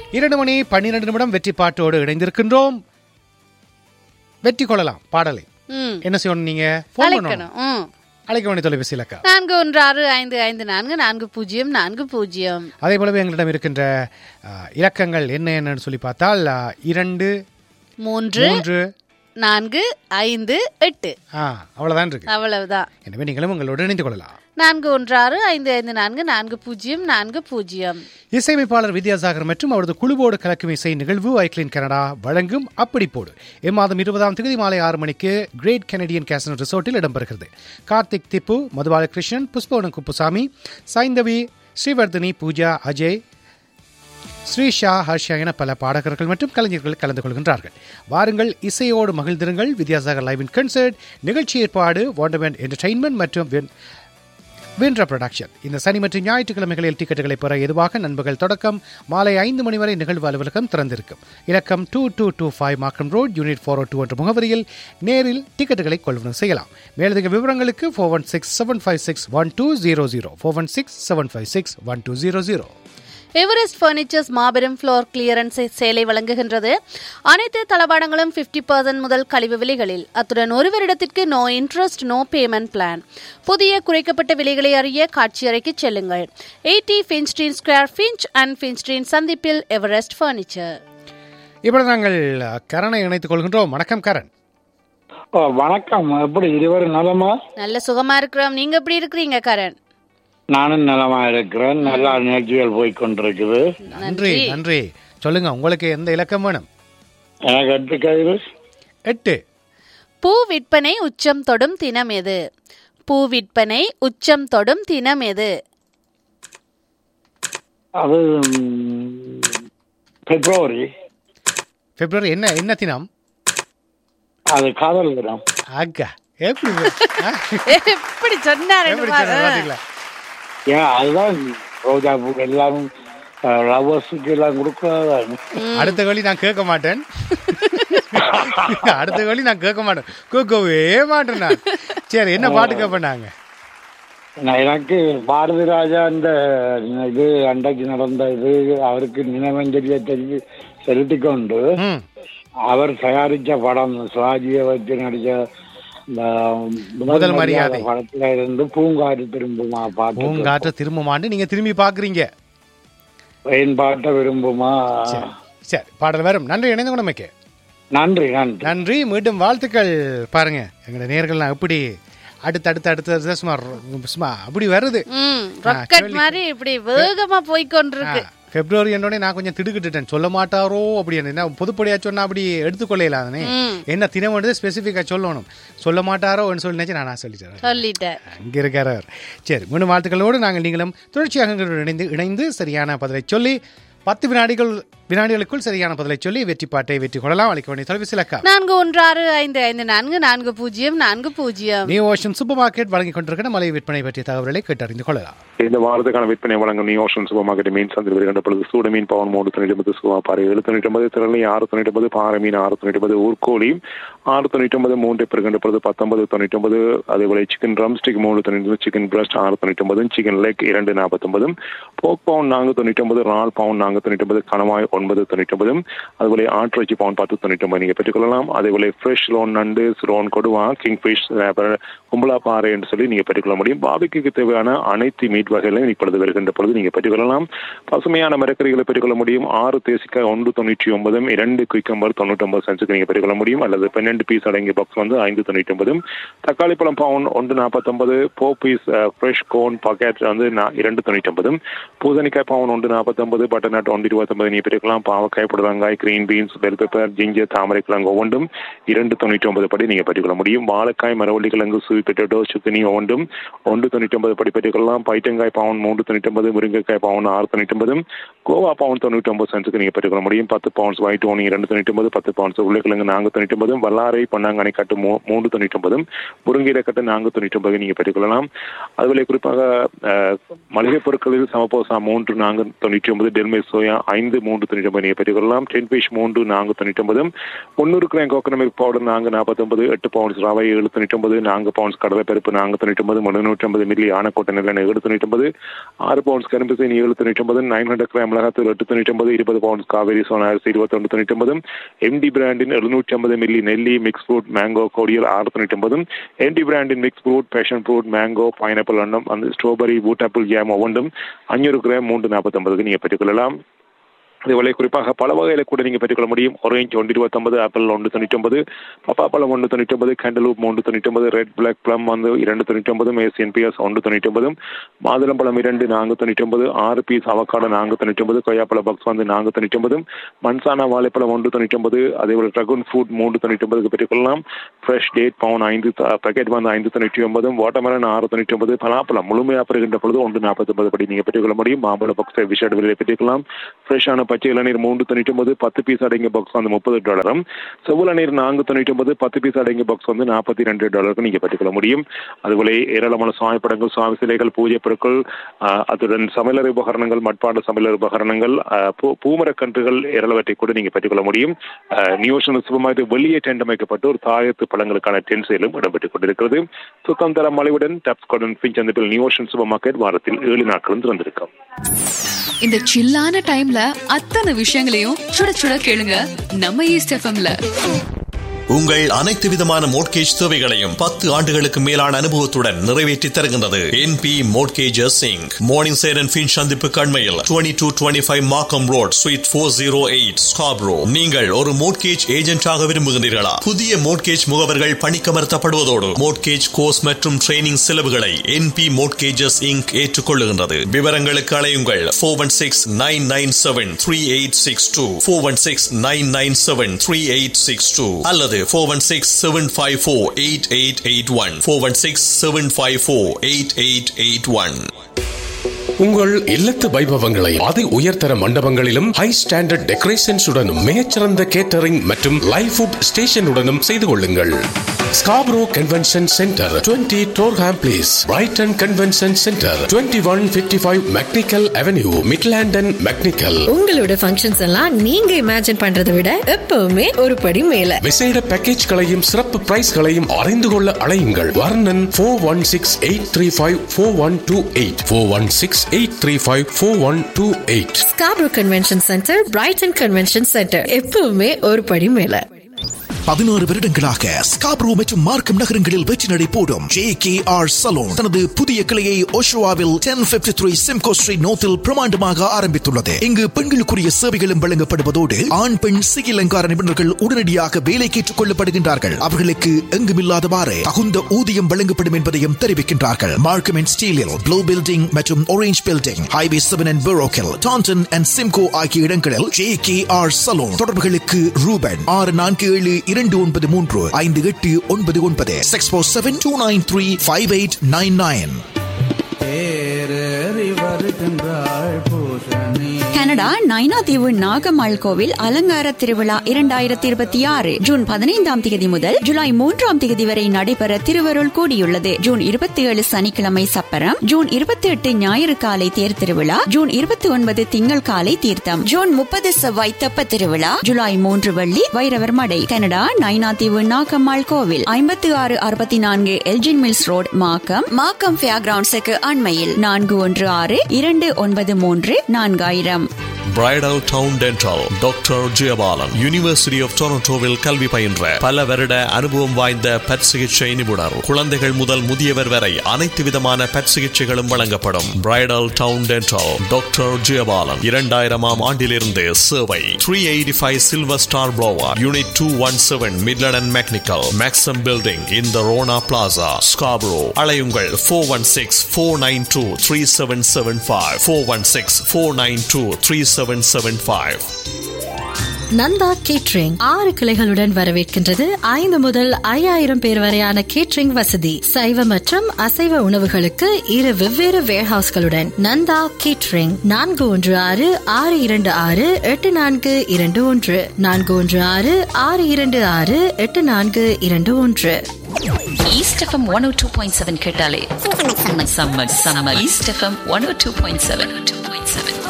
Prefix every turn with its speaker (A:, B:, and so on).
A: இரண்டு மணி பன்னிரண்டு நிமிடம் வெற்றி பாட்டோடு இணைந்திருக்கின்றோம் வெற்றி கொள்ளலாம் பாடலை
B: ம்
A: என்ன செய்யணும் நீங்க போன் பண்ணணும்
B: அழைக்கணும் ம்
A: அழைக்க வேண்டிய தொலைபேசி இலக்கா
B: நான்கு ஒன்று ஆறு ஐந்து ஐந்து நான்கு நான்கு பூஜ்ஜியம் நான்கு பூஜ்ஜியம்
A: அதே போலவே எங்களிடம் இருக்கின்ற ஆ, இலக்கங்கள் என்ன என்னன்னு சொல்லி பார்த்தால் ஆ, இரண்டு
B: மூன்று
A: மூன்று
B: நான்கு ஐந்து எட்டு
A: ஆ அவ்வளவுதான் இருக்கு
B: அவ்வளவுதான்
A: எனவே நீங்களும் உங்களோடு இணைந்து கொள்ளலாம்
B: நான்கு ஒன்று ஆறு ஐந்து ஐந்து நான்கு நான்கு பூஜ்ஜியம் நான்கு பூஜ்ஜியம்
A: இசையமைப்பாளர் வித்யாசாகர் மற்றும் அவரது குழுவோடு கலக்கும் இசை நிகழ்வு ஐக்லின் கனடா வழங்கும் அப்படி போடு இம்மாதம் இருபதாம் தேதி மாலை ஆறு மணிக்கு கிரேட் கெனடியன் கேசன் ரிசோர்ட்டில் இடம்பெறுகிறது கார்த்திக் திப்பு மதுபாலகிருஷ்ணன் புஷ்பவனம் குப்புசாமி சைந்தவி ஸ்ரீவர்தினி பூஜா அஜய் ஸ்ரீஷா ஹர்ஷா என பல பாடகர்கள் மற்றும் கலைஞர்கள் கலந்து கொள்கின்றார்கள் வாருங்கள் இசையோடு மகிழ்ந்திருங்கள் வித்யாசாகர் லைவின் கன்சர்ட் நிகழ்ச்சி ஏற்பாடு வாண்டர்மெண்ட் என்டர்டைன்மெண்ட் மற்றும் வின்- வின்ட்ரா ப்ரொடக்ஷன் இந்த சனி மற்றும் ஞாயிற்றுக்கிழமைகளில் டிக்கெட்டுகளை பெற எதுவாக நண்பர்கள் தொடக்கம் மாலை ஐந்து மணி வரை நிகழ்வு அலுவலகம் திறந்திருக்கும் இலக்கம் two two two five Markham road unit four two என்ற முகவரியில் நேரில் டிக்கெட்டுகளை கொள்வனம் செய்யலாம் மேலதிக விவரங்களுக்கு four one six seven five six one two zero zero four one six seven five six one two zero zero
B: Everest furnitures மாபெரும் floor clearance sale வழங்குகின்றது அனைத்து தளபாடங்களும் 50% முதல் கழிவு விலைகளில் அத்துடன் ஒரு வருடத்திற்கு no interest no payment plan புதிய குறைக்கப்பட்ட விலைகளை அறிய காட்சி அறைக்கு செல்லுங்கள் எயிட்டி ஃபின்ஸ்டீன் ஸ்கொயர் ஃபின்ச் அண்ட் ஃபின்ஸ்டீன் சந்திப்பில் எவரெஸ்ட் பர்னிச்சர்
A: இப்பொழுது நாங்கள் அஹ், கரனை இணைத்துக் கொள்கின்றோம் வணக்கம் கரண்
C: ஓ வணக்கம் எப்படி இருவரும் நலமா
B: நல்ல சுகமா இருக்கிறோம் நீங்க எப்படி இருக்கிறீங்க கரண்
C: நானும் நலமா இருக்கிறேன் நல்லா நிகழ்ச்சிகள் போய் கொண்டிருக்குது
A: நன்றி நன்றி சொல்லுங்க உங்களுக்கு எந்த இலக்கம் வேணும்
C: எனக்கு எட்டு கயிறு
A: எட்டு
B: பூ விற்பனை உச்சம் தொடும் தினம் எது பூ விற்பனை உச்சம் தொடும் தினம் எது
C: அது ம், பிப்ரவரி
A: பிப்ரவரி என்ன என்ன தினம்
C: அது காதல் தினம்
A: அக்கா எப்படி ஆ?
B: எப்படி சொன்னாரு
A: எப்படி சொன்னேன் பாத்தீங்களா
C: ஏன் அதுதான் ரோஜா பூ எல்லாம் லவர்ஸுக்கு எல்லாம் கொடுக்காதான்
A: அடுத்த வழி நான் கேட்க மாட்டேன் அடுத்த வழி நான் கேட்க மாட்டேன் கேட்கவே மாட்டேன் நான் சரி என்ன பாட்டு கேட்பேன்
C: நான் எனக்கு பாரதி ராஜா இந்த இது அன்றைக்கு நடந்த இது அவருக்கு நினைவஞ்சலியை தெரிவி செலுத்தி கொண்டு
A: ம்
C: அவர் தயாரிச்ச படம் சிவாஜியை வச்சு நடிச்ச இந்த
A: முதல் மரியாதை.
C: படத்துல இருந்து பூங்காறு திரும்புமா பாட்டு
A: பூங்காற்று திரும்பமாண்டு நீங்க திரும்பி பாக்குறீங்க
C: என் பாட்டை விரும்புமா
A: சரி பாடல் வரும் நன்றி இணைந்து கொண்டமைக்கு
C: நன்றி நன்றி
A: நன்றி மீண்டும் வாழ்த்துக்கள் பாருங்க எங்களோட நேர்கள்லாம் எப்படி அடுத்து அடுத்து அடுத்து சும்மா சும்மா அப்படி வருது
B: ம் ராக்கெட்
A: சொல்லி-
B: மாதிரி இப்படி வேகமா போய் கொண்டிருக்கு
A: பிப்ரவரி என்னோட நான் கொஞ்சம் திடுக்கிட்டுட்டேன் சொல்ல மாட்டாரோ அப்படி என்ன பொதுப்படியா சொன்னா அப்படி எடுத்துக்கொள்ளல அதனே
B: ம்.
A: என்ன தினம் வந்து ஸ்பெசிஃபிக்கா சொல்லணும் சொல்ல மாட்டாரோன்னு சொல்லி நினைச்சு நான் சொல்லித்தரேன்
B: சொல்லிட்டேன்
A: அங்க இருக்கார் அவர் சரி மீண்டும் வாழ்த்துக்களோடு நாங்கள் நீங்களும் தொடர்ச்சியாக எங்களோடு இணைந்து இணைந்து சரியான பதிலை சொல்லி பத்து வினாடிகள் வினாடிகளுக்குள் சரியான பதிலை சொல்லி வெற்றி பாட்டை வெற்றி கொள்ளலாம் அளிக்க வேண்டிய தொலைபேசி இலக்கா
B: நான்கு ஒன்று ஆறு ஐந்து ஐந்து நான்கு நான்கு பூஜ்ஜியம் நான்கு பூஜ்ஜியம்
A: நியூ ஓஷன் சூப்பர் மார்க்கெட் வழங்கிக் கொண்டிருக்கிற மலை விற்பனை பற்றிய தகவல்களை கேட்டறிந்து கொள்ளலாம்
D: இந்த வாரத்துக்கான விற்பனை வழங்கும் நியூ ஓஷன் சூப்பர் மார்க்கெட் மீன் சந்தையில் வருகின்ற பொழுது சூட மீன் பவன் மூணு தொண்ணூற்றி ஒன்பது சுவா பாறை ஏழு தொண்ணூற்றி ஒன்பது திரளி ஆறு தொண்ணூற்றி ஒன்பது பாறை மீன் ஆறு தொண்ணூற்றி ஒன்பது ஊர்கோழி ஆறு தொண்ணூற்றி ஒன்பது மூன்று பெறுகின்ற பொழுது பத்தொன்பது தொண்ணூற்றி ஒன்பது அதேபோல சிக்கன் ட்ரம் ஸ்டிக் மூணு தொண்ணூற்றி ஒன்பது சிக்கன் பிரஸ்ட் ஆறு தொண்ணூற்றி ஒன்பது சிக்கன் லெக் இரண்டு நாற்பத்தொன்பது போக் பவுன் நான்கு தொண்ணூற்றி ஒன்பது ரால் பவுன் நான்கு தொண்ணூற்றி ஒன்பது கணவாய் ஒன்பது தொண்ணூற்றி ஒன்பது அதுபோல ஆட்டிறைச்சி பவுன் பத்து தொண்ணூற்றி ஒன்பது நீங்கள் பெற்றுக்கொள்ளலாம் அதேபோல ஃப்ரெஷ் லோன் நண்டு ஸ்ரோன் கொடுவா கிங் ஃபிஷ் கும்பலா பாறை என்று சொல்லி நீங்கள் பெற்றுக்கொள்ள முடியும் பாபிக்கு தேவையான அனைத்து மீட் வகைகளையும் இப்பொழுது வருகின்ற பொழுது நீங்கள் பெற்றுக்கொள்ளலாம் பசுமையான மரக்கறிகளை பெற்றுக்கொள்ள முடியும் ஆறு தேசிக்காய் ஒன்று தொண்ணூற்றி ஒன்பதும் இரண்டு குயிக்கம்பர் தொண்ணூற்றி ஒன்பது சென்ஸுக்கு நீங்கள் பெற்றுக்கொள்ள முடியும் அல்லது பன்னெண்டு பீஸ் அடங்கிய பாக்ஸ் வந்து ஐந்து தொண்ணூற்றி ஒன்பதும் தக்காளி பழம் பவுன் ஒன்று நாற்பத்தொன்பது போ பீஸ் ஃப்ரெஷ் கோன் பாக்கெட் வந்து நா- இரண்டு தொண்ணூற்றி ஒன்பதும் பூசணிக்காய் பவுன் ஒன்று நாற்பத்தொன்பது பட்டர் நட் ஒன்று இருபத்தொன்பது நீங்கள் பெற்றுக்கலாம் பாவக்காய் புடலங்காய் green beans bell pepper ginger தாமரை கிழங்கு ஒவ்வொன்றும் இரண்டு தொண்ணூற்றி ஒன்பது படி நீங்கள் பெற்றுக்கொள்ள முடியும் வாழைக்காய் மரவள்ளி கிழங்கு சுவி பெட்டோ சுக்கினி ஒவ்வொன்றும் ஒன்று தொண்ணூற்றி ஒன்பது படி பெற்றுக்கொள்ளலாம் பைட்டங்காய் பவுன் மூன்று தொண்ணூற்றி ஒன்பது முருங்கைக்காய் பவுன் ஆறு தொண்ணூற்றி ஒன்பது கோவா பவுன் தொண்ணூற்றி ஒன்பது சென்ஸுக்கு நீங்கள் பெற்றுக்கொள்ள முடியும் பத்து பவுன்ஸ் ஒயிட் ஓனி இரண்டு தொண்ணூற்றி ஒன்பது பத்து பவுன்ஸ் உருளைக்கிழங்கு நான்கு தொண்ணூற்றி ஒன்பது வல்லாரை பொன்னாங்கனை கட்டு மூ மூன்று தொண்ணூற்றி ஒன்பதும் முருங்கீரை கட்டு நான்கு தொண்ணூற்றி ஒன்பது நீங்கள் பெற்றுக்கொள்ளலாம் அதுபோல குறிப்பாக அஹ், மளிகை பொருட்களில் சமபோசா மூன்று நான்கு தொண்ணூற்றி ஒன்பது டெல்மே சோயா ஐந்து மூன்று தொண்ணூற்றி தொண்ணூற்றி ஒன்பது நீங்கள் பெற்றுக்கொள்ளலாம் டென் ஃபிஷ் மூன்று நான்கு தொண்ணூற்றி ஒன்பதும் முன்னூறு கிராம் கோகனமிக் பவுடர் நான்கு நாற்பத்தொன்பது எட்டு பவுண்ட்ஸ் ரவை ஏழு தொண்ணூற்றி ஒன்பது நான்கு பவுண்ட்ஸ் கடலைப்பருப்பு நான்கு தொண்ணூற்றி ஒன்பது முன்னூற்றி ஐம்பது மில்லி ஆனக்கோட்டை நல்லெண்ணெய் ஏழு தொண்ணூற்றி ஒன்பது ஆறு பவுண்ட்ஸ் கரும்பு சீனி ஏழு தொண்ணூற்றி ஒன்பது நைன் ஹண்ட்ரட் கிராம் மிளகாத்தூள் எட்டு தொண்ணூற்றி ஒன்பது இருபது பவுண்ட்ஸ் காவேரி சோனா அரிசி இருபத்தொன்று தொண்ணூற்றி ஒன்பது எம்டி பிராண்டின் எழுநூற்றி ஐம்பது மில்லி நெல்லி மிக்ஸ் ஃப்ரூட் மேங்கோ கோடியல் ஆறு தொண்ணூற்றி ஒன்பது எம்டி பிராண்டின் mix fruit passion fruit mango pineapple அண்டம் அந்த ஸ்ட்ராபெரி பூட் ஆப்பிள் ஜாம் ஒவ்வொன்றும் அஞ்சூறு கிராம் மூன்று நாற்பத்தொன்பதுக்கு நீங்கள் பெற்றுக்கொள்ளலாம் அதுபோல குறிப்பாக பல வகைகளை கூட நீங்கள் பெற்றுக்கொள்ள முடியும் ஆரஞ்சு ஒன்று இருபத்தொன்பது ஆப்பிள் ஒன்று தொண்ணூற்றி ஒன்பது பப்பாப்பழம் ஒன்று தொண்ணூற்றி ஒன்பது கேண்டலூப் மூன்று தொண்ணூற்றி ஒன்பது ரெட் பிளாக் ப்ளம் வந்து இரண்டு தொண்ணூற்றி ஒன்பது ஏசியன் பிஎஸ் ஒன்று தொண்ணூற்றி ஒன்பது மாதுளம்பழம் இரண்டு நான்கு தொண்ணூற்றி ஒன்பது ஆறு பீஸ் அவக்காடு நான்கு தொண்ணூற்றி ஒன்பது கொய்யாப்பழ பாக்ஸ் வந்து நான்கு தொண்ணூற்றி ஒன்பது மன்சானா வாழைப்பழம் ஒன்று தொண்ணூற்றி ஒன்பது அதேபோல் ட்ரகன் ஃபுட் மூன்று தொண்ணூற்றி ஒன்பதுக்கு பெற்றுக்கொள்ளலாம் ஃப்ரெஷ் டேட் பவுன் ஐந்து பேக்கெட் வந்து ஐந்து தொண்ணூற்றி ஒன்பதும் வாட்டர்மெலன் ஆறு தொண்ணூற்றி ஒன்பது பலாப்பழம் முழுமையாக பெறுகின்ற பொழுது ஒன்று நாற்பத்தொன்பது படி நீங்கள் பெற்றுக்கொள்ள முடியும் மாம்பழ பாக்ஸ் விஷாட் விலையை பெற்றுக்கலாம் ஃப்ரெஷ்ஷான பச்சை இளநீர் மூன்று தொண்ணூற்றி ஒன்பது பத்து பீஸ் அடங்கிய பாக்ஸ் வந்து முப்பது டாலரும் செவ்வள நீர் நான்கு தொண்ணூற்றி ஒன்பது பத்து பீஸ் அடங்கிய பாக்ஸ் வந்து நாற்பத்தி ரெண்டு டாலருக்கு நீங்கள் பெற்றுக்கொள்ள முடியும் அதுபோல ஏராளமான சுவாமி படங்கள் சுவாமி சிலைகள் பூஜை பொருட்கள் ஆஹ், அதுடன் சமையலறை உபகரணங்கள் மட்பாண்ட சமையலறை உபகரணங்கள் ஆஹ், பூ- பூமரக்கன்றுகள் ஏராளவற்றை கூட நீங்கள் பெற்றுக்கொள்ள முடியும் நியூஷனல் சுபமாய் வெளியே டென்ட் அமைக்கப்பட்டு ஒரு தாயத்து பழங்களுக்கான டென்ட் சேலும் இடம்பெற்றுக் கொண்டிருக்கிறது சுத்தம் தர மலைவுடன் டப்ஸ்கார்டன் ஃபின்ச் அந்த நியூ ஓஷன் சூப்பர் மார்க்கெட் வாரத்தில் ஏழு நாட்களும் திறந்திருக்கும்
E: இந்த சில்லான டைம்ல அத்தனை விஷயங்களையும் சுட சுட கேளுங்க நம்ம ஈஸ்ட் எஃப்எம்ல
F: உங்கள் அனைத்து விதமான மோட்கேஜ் தேவைகளையும் பத்து ஆண்டுகளுக்கு மேலான அனுபவத்துடன் நிறைவேற்றி தருகின்றது என்பி மோட்கேஜஸ் சிங் மார்னிங் சேர் அண்ட் ஃபின் சந்திப்பு கண்மையில் twenty two twenty five Markham road suite four zero eight Scarborough நீங்கள் ஒரு மோட்கேஜ் ஏஜென்டாக விரும்புகின்றீர்களா புதிய மோட்கேஜ் முகவர்கள் பணிக்கமர்த்தப்படுவதோடு மோட்கேஜ் கோர்ஸ் மற்றும் ட்ரைனிங் செலவுகளை என்பி மோட்கேஜஸ் இங்க் ஏற்றுக்கொள்ளுகின்றது விவரங்களுக்கு அலையுங்கள் four one six nine nine seven three eight six two four one six nine nine seven three eight six two அல்லது four one six seven five four eight eight eight one four one six seven five four eight eight eight one
G: உங்கள் இல்லத்து வைபவங்களை அதி உயர்தர மண்டபங்களிலும் high standard decorations உடனும் மிகச்சிறந்த catering மற்றும் live food ஸ்டேஷனுடனும் செய்து கொள்ளுங்கள் ஸ்காப்ரோ கன்வென்ஷன் சென்டர் 20 டோர்ஹாம் place Brighton convention centre 2155 one fifty five McNicoll avenue Midland and McNicoll
H: உங்களோட ஃபங்க்ஷன்ஸ் எல்லாம் நீங்க இமேஜின் பண்றதை விட எப்பவுமே ஒரு படி மேல
G: விசேட பேக்கேஜ்களையும் சிறப்பு பிரைஸ்களையும் அறிந்து கொள்ள அழையுங்கள் வர்ணன் four one six eight three five four one two eight four one six eight three five four one two eight
H: Scarborough convention centre Brighton convention centre எப்பவுமே ஒரு படி மேல
I: பதினாறு வருடங்களாக ஸ்காப்ரோ மற்றும் மார்க்கம் நகரங்களில் வெற்றி நடை போடும் ஜே கே ஆர் சலூன் தனது புதிய கிளையை ஓஷோவாவில் ten fifty three Simcoe street நோத்தில் பிரமாண்டமாக ஆரம்பித்துள்ளது இங்கு பெண்களுக்குரிய சேவைகளும் வழங்கப்படுவதோடு ஆண் பெண் சிகில் அலங்கார நிபுணர்கள் உடனடியாக வேலைக்கு ஏற்றுக் கொள்ளப்படுகின்றார்கள் அவர்களுக்கு எங்குமில்லாதவாறு தகுந்த ஊதியம் வழங்கப்படும் என்பதையும் தெரிவிக்கின்றார்கள் மார்க்கம் அண்ட் ஸ்டீலில் ப்ளூ பில்டிங் மற்றும் orange building highway seven and பெரோக்கில் டான்டன் அண்ட் சிம்கோ ஆகிய இடங்களில் ஜே கே ஆர் சலூன் தொடர்புகளுக்கு ரூபன் ஆறு நான்கு ஏழு இரண்டு ஒன்பது மூன்று ஐந்து எட்டு ஒன்பது ஒன்பது six four seven two nine three five eight nine nine
J: Canada Nainativu Nagammal கோவில் அலங்கார திருவிழா இரண்டாயிரத்தி இருபத்தி ஆறு ஜூன் பதினைந்தாம் தேதி முதல் ஜூலை மூன்றாம் தேதி வரை நடைபெற திருவருள் கூடியுள்ளது ஜூன் இருபத்தி ஏழு சனிக்கிழமை சப்பரம் ஜூன் இருபத்தி எட்டு ஞாயிறு காலை தேர் திருவிழா ஜூன் இருபத்தி ஒன்பது திங்கள் காலை தீர்த்தம் ஜூன் முப்பது செவ்வாய் தெப்ப திருவிழா ஜூலை மூன்று வெள்ளி வைரவர் மடை கனடா நைனாதீவு நாகம்மாள் கோவில் ஐம்பத்தி ஆறு அறுபத்தி நான்கு Elgin Mills road Markham Markham fair கிரவுண்ட்ஸுக்கு அண்மையில் நான்கு ஒன்று ஆறு இரண்டு ஒன்பது மூன்று நான்காயிரம்
F: Bridletowne dental doctor Jayapalan university of டொரண்டோவில் கல்வி பயின்ற பல வருட அனுபவம் வாய்ந்த பற் சிகிச்சை நிபுணர் குழந்தைகள் முதல் முதியவர் வரை அனைத்து விதமான பற் சிகிச்சைகளும் வழங்கப்படும் Bridletowne dental doctor Jayapalan இரண்டாயிரமாம் ஆண்டிலிருந்து சேவை three eighty five silver star boulevard unit two one seven Midland McNicoll மேக்ஸம் building in the Rona plaza Scarborough அலையுங்கள் four one six four nine two three seven seven five four one six four nine two three seven seven five
H: Nanda catering ஆறு கிளைகளுடன் வரவேற்கின்றது ஐந்து முதல் ஐயாயிரம் பேர் வரையான catering வசதி சைவ மற்றும் அசைவ உணவுகளுக்கு இரு வெவ்வேறு வேர்ஹவுஸ்களுடன் நந்தா கேட்ரிங் நான்கு ஒன்று ஆறு ஆறு இரண்டு ஆறு எட்டு நான்கு இரண்டு ஒன்று நான்கு ஒன்று ஆறு ஆறு இரண்டு ஆறு எட்டு நான்கு இரண்டு ஒன்று
E: east FM one O two point seven கேட்டாலே செம்ம செம்ம east FM one O two point seven two point seven